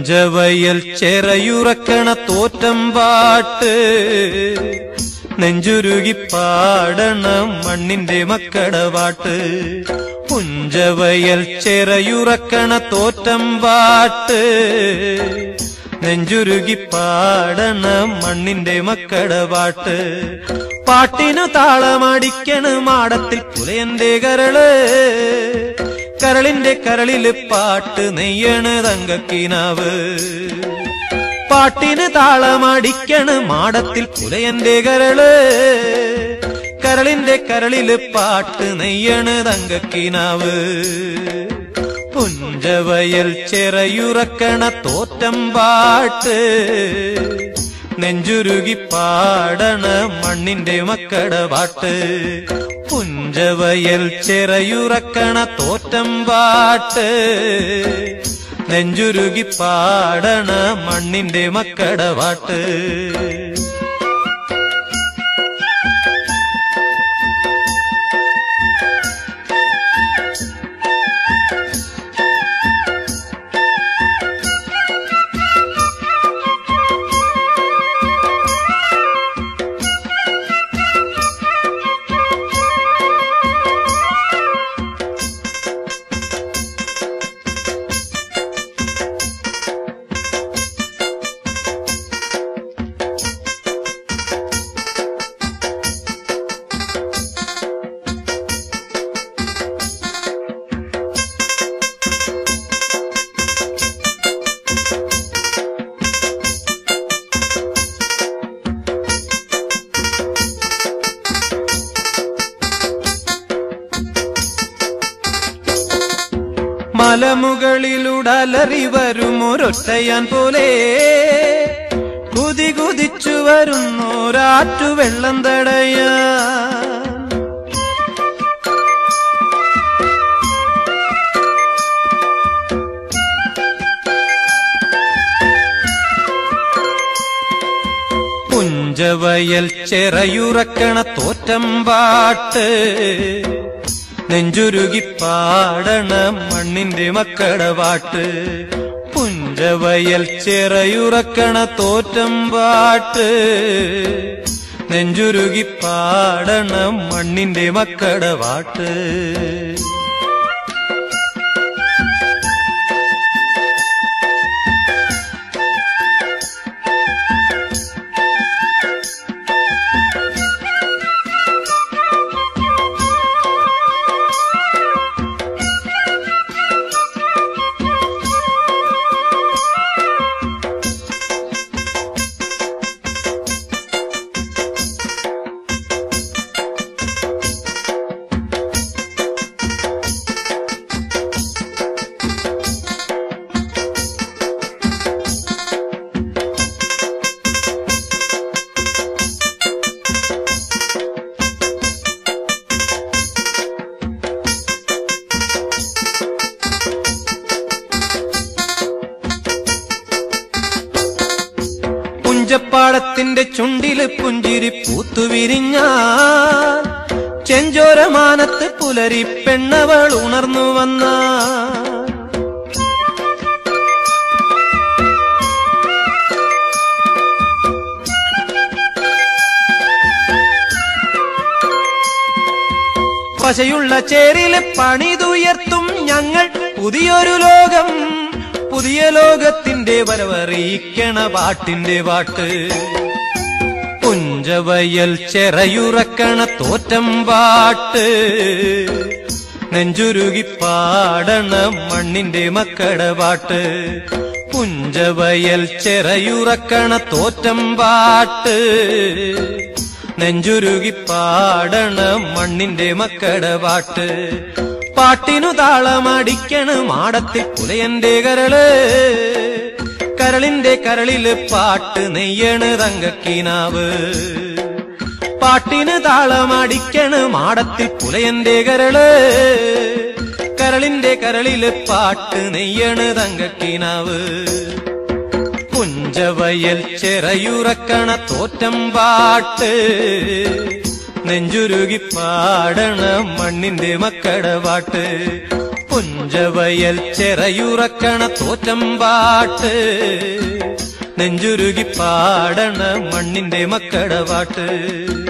പുഞ്ചവയൽ ചെറയുറക്കണ തോറ്റം പാട്ട് നെഞ്ചുരുകി പാടണം മണ്ണിന്റെ മക്കടവാട്ട് പുഞ്ചവയൽ ചെറയുറക്കണ തോറ്റം പാട്ട് നെഞ്ചുരുകി പാടണം മണ്ണിന്റെ മക്കടവാട്ട് പാട്ടിനു താളമടിക്കണ് മാടത്തിൽ പുലയന്റെ കരള് കരളിന്റെ കരളില് പാട്ട് നെയ്യണ് തങ്കക്കിനാവ് പാട്ടിന് താളമടിക്കണ് മാടത്തിൽ പുലയന്റെ കരള് കരളിന്റെ കരളില് പാട്ട് നെയ്യണ് തങ്കക്കിനാവ് പുഞ്ചവയൽ ചെറയുറക്കണ തോറ്റം പാട്ട് നെഞ്ചുരുകി പാടണ മണ്ണിന്റെ മക്കട പാട്ട് പുഞ്ചവയൽ ചെറയുറക്കണ തോറ്റം പാട്ട് നെഞ്ചുരുകി പാടണ മണ്ണിന്റെ മക്കട പാട്ട് മലമുകളിലുടലറി വരുമൊരൊറ്റയാൻ പോലെ കുതി കുതിച്ചു വരുന്നോരാറ്റു വെള്ളം തടയാ പുഞ്ചവയൽ ചെറയുറക്കണ തോറ്റം പാട്ട് നെഞ്ചുരുകി പാടണ മണ്ണിന്റെ മക്കടവാട്ട് പുഞ്ചവയൽ ചിറയുറക്കണ തോറ്റം പാട്ട് നെഞ്ചുരുകി പാടണ മണ്ണിന്റെ മക്കടവാട്ട് പുഞ്ചപ്പാടത്തിന്റെ ചുണ്ടില് പുഞ്ചിരി പൂത്തുവിരിഞ്ഞ ചെഞ്ചോരമാനത്ത് പുലരി പെണ്ണവൾ ഉണർന്നു വന്ന പശയുള്ള ചേരില് പണിതുയർത്തും ഞങ്ങൾ പുതിയൊരു ലോകം പുതിയ ലോകത്തിന്റെ വരവറിയിക്കണ പാട്ടിന്റെ പാട്ട് പുഞ്ചവയൽ ചെറയുറക്കണ തോറ്റം പാട്ട് നെഞ്ചുരുകി പാടണ മണ്ണിന്റെ മക്കട പാട്ട് പുഞ്ചവയൽ ചെറയുറക്കണ തോറ്റം പാട്ട് നെഞ്ചുരുകി പാടണ മണ്ണിന്റെ മക്കട പാട്ട് പാട്ടിനു താളമടിക്കണ് മാടത്തിൽ പുലയന്റെ കരള് കരളിന്റെ കരളില് പാട്ട് നെയ്യണ് തങ്കക്കിനാവ് പാട്ടിന് താളമടിക്കണ് മാടത്തിൽ പുലയന്റെ കരള് കരളിന്റെ കരളില് പാട്ട് നെയ്യണ് തങ്കക്കിനാവ് പുഞ്ചവയൽ ചെറയുറക്കണ തോറ്റം പാട്ട് നെഞ്ചുരുകി പാടണ മണ്ണിന്റെ മക്കട പാട്ട് കൊഞ്ചവയൽ ചെറയുറക്കണ തോറ്റം പാട്ട് നെഞ്ചുരുകി പാടണ മണ്ണിന്റെ മക്കട പാട്ട്